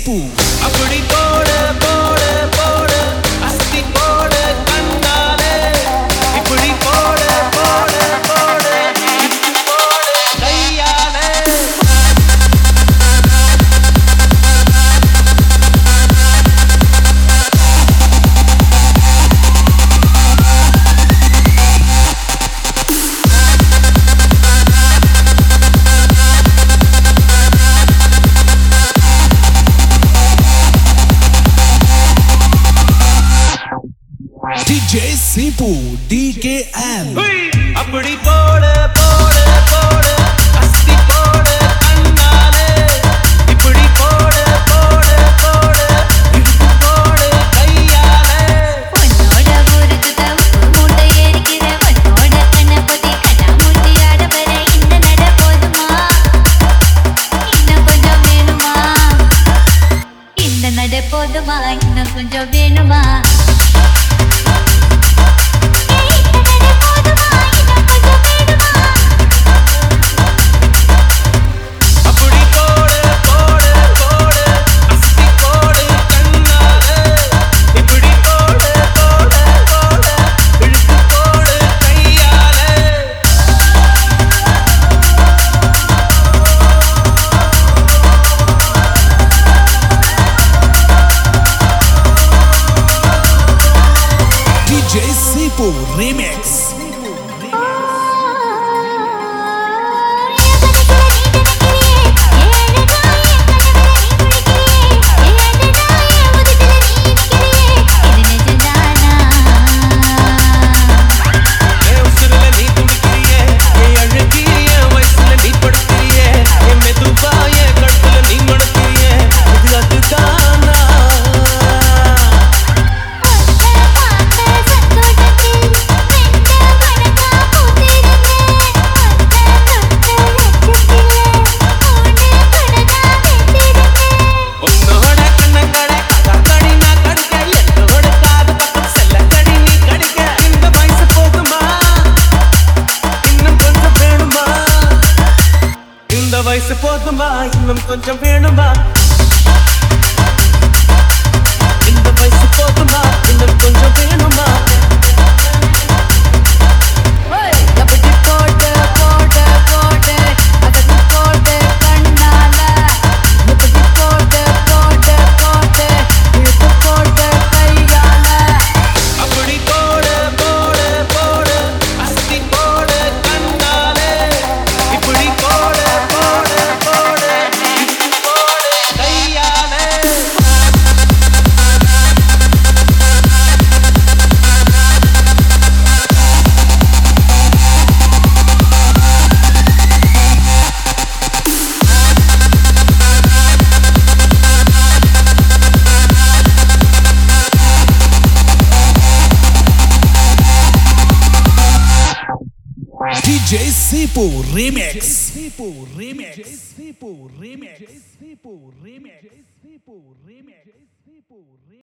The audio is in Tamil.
சீப்பு அப்படி போடு போடு போடு அஸ்தி போடு கண்ணாலே இப்படி போடு போடு போடு இப்படி போடு கையாலே டிஜே சீப்பு டிகேஎம் அப்படி போடு போடு போடு அஸ்தி போடு கண்ணாலே இப்படி போடு போடு போடு இப்படி போடு கையாலே உன்னோட ஊருக்கு உப்பு மூட்டை ஏறிக்கிற உன்னோட கண்ணபதி கண்ணாமூச்சி ஆட வர இந்த நட போதுமா இன்னும் கொஞ்சம் வேணுமா இந்த நட போதுமா இன்னும் கொஞ்சம் வேணுமா ஏய், இந்த நட போதுமா இன்னும் கொஞ்சம் வேணுமா அப்படி போடு போடு போடு அஸ்தி போடு கண்ணாலே இப்படி போடு போடு போடு இழுத்து போடு கையாலே டிஜே சீப்பு ரீமிக்ஸ் என் உசுருல நீ துடிக்கிறியே என் அழுகி என் வயசுல நீ படுக்கிறியே என் மெதுவா என் கழுத்துல நீ மணக்கிறியே இது அதுதானா உன்னோட கண்ணங்களை கடி நான் கடிக்க என்னோட காது பக்கம் செல்ல கடி நீ கடிக்க இந்த வயசு போகுமா இன்னும் கொஞ்சம் வேணுமா இந்த வயசு போதுமா இன்னும் கொஞ்சம் வேணுமா இந்த வயசு போதுமா இன்னும் கொஞ்சம் வேணுமா எப்படி போட்டு போட்டு போட்டு அதற்கு போட்டு கண்ணால எப்படி போட்டு போட்டு போட்டு இழுத்து போட்டு கையால அப்படி போடு போடு போடு அஸ்தி போடு கண்ணாலே இப்படி போடு போடு போடு இப்படி போடு கையாலே டிஜே சீப்பு ரீமிக்ஸ் சீப்பு ரீமிக்ஸ் சீப்பு ரீமிக்ஸ் சீப்பு ரீமிக்ஸ் சீப்பு ரீமிக்ஸ்